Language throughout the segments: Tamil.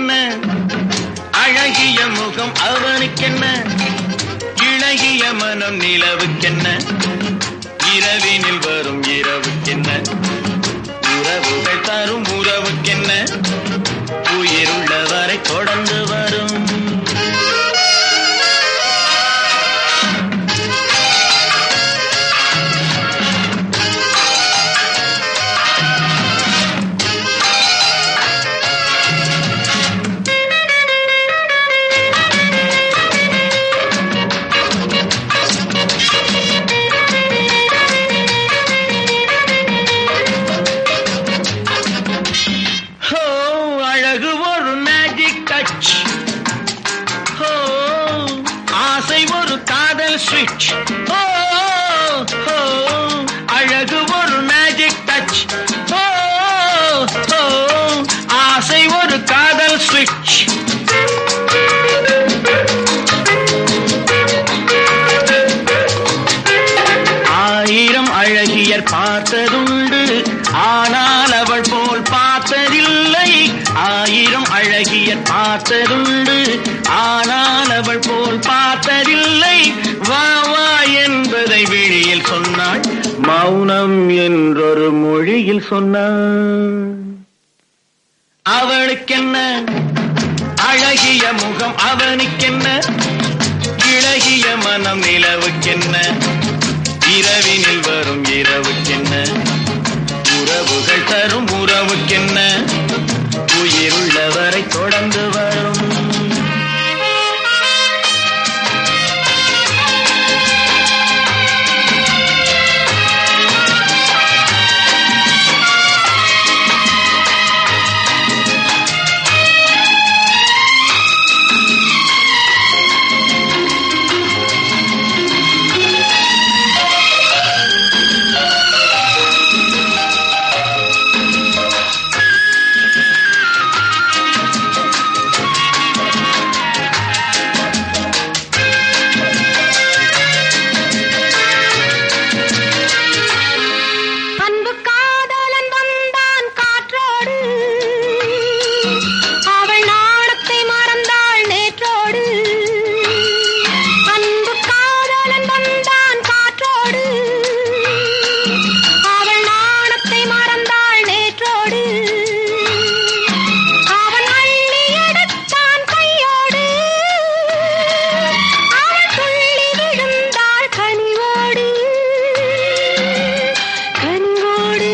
அவனுக்கென்ன அழகிய முகம் அவனுக்கென்ன இழகிய மனம் நிலவுக்கென்ன இரவினில் வரும் இரவுக்கென்ன உறவுகள் தரும் உறவுக்கென்ன உயிருள்ளவரை தொடர்ந்து வரும் ஹோ அழகு ஒரு மேஜிக் டச் ஹோ ஆசை ஒரு காதல் ஸ்விட்ச் ஹோ ஹோ அழகு ஒரு மேஜிக் டச் ஹோ ஹோ ஆசை ஒரு காதல் ஸ்விட்ச் ஆயிரம் அழகியர் பார்த்ததுண்டு ஆனால் அவள் போல் பார்த்ததில்லை ஆயிரம் அழகியர் பார்த்ததுண்டு ஆனால் அவள் போல் பார்த்ததில்லை வா வா என்பதை விழியில் சொன்னாள் மௌனம் என்றொரு மொழியில் சொன்னாள் அவளுக்கென்ன அழகிய முகம் அவனுக்கென்ன இழகிய மனம் நிலவுக்கென்ன இரவினில் வரும் இரவுக்கென்ன உறவுகள் தரும் உறவுக்கென்ன உயிருள்ளவரை தொடர்ந்து வரும் அன்பு காதலன் வந்தான் காற்றோடு அவள் நாணத்தை மறந்தாள் நேற்றோடு அன்பு காதலன் வந்தான் காற்றோடு அவள் நாணத்தை மறந்தாள் நேற்றோடு அவன் அள்ளி எடுத்தான் கையோடு அவள் துள்ளி விழுந்தாள் கனிவோடு கனிவோடு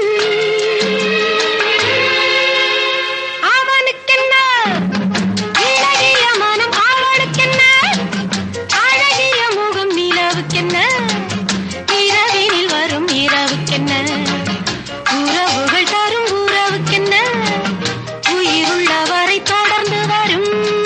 அவனுக்கென்ன இளகிய மனம் அவளுக்கென்ன அழகிய முகம் நிலவுக்கென்ன இரவினில் வரும் இரவுக்கென்ன உறவுகள் தரும் உறவுக்கென்ன உயிருள்ளவரை தொடர்ந்து வரும்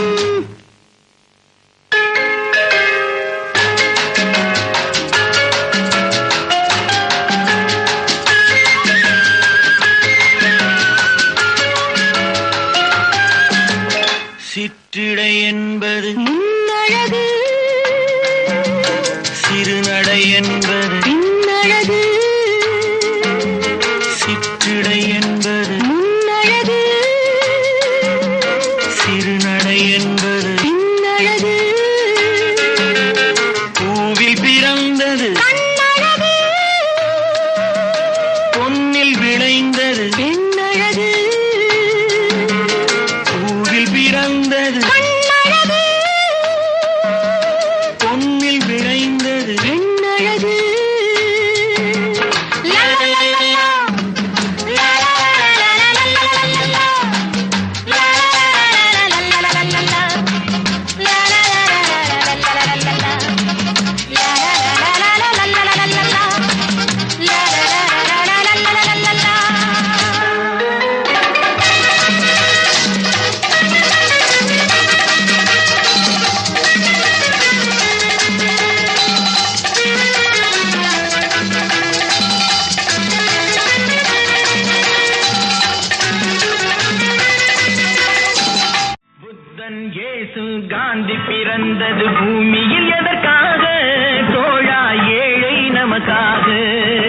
சிற்றிடை என்பது முன்னழகு சிறுநடை என்பது பின்னழகு சிற்றிடை என்பது முன்னழகு சிறுநடை என்பது பின்னழகு பூவில் பிறந்தது கண்ணழகு பொன்னில் விளைந்தது பெண்ணழகு பூவில் பிறந்தது கண்ணழகு பொன்னில் விளைந்தது பெண்ணழகு லலலலலா. லலலலலலலலலலலா. லலலலலலலலலலலா. லலலலலலலலலலலா. லலலலலலலலலலலா. லலலலலலலலலலா. புத்தன் இயேசு காந்தி பிறந்தது பூமியில் எதற்காக தோழா ஏழை நமக்காக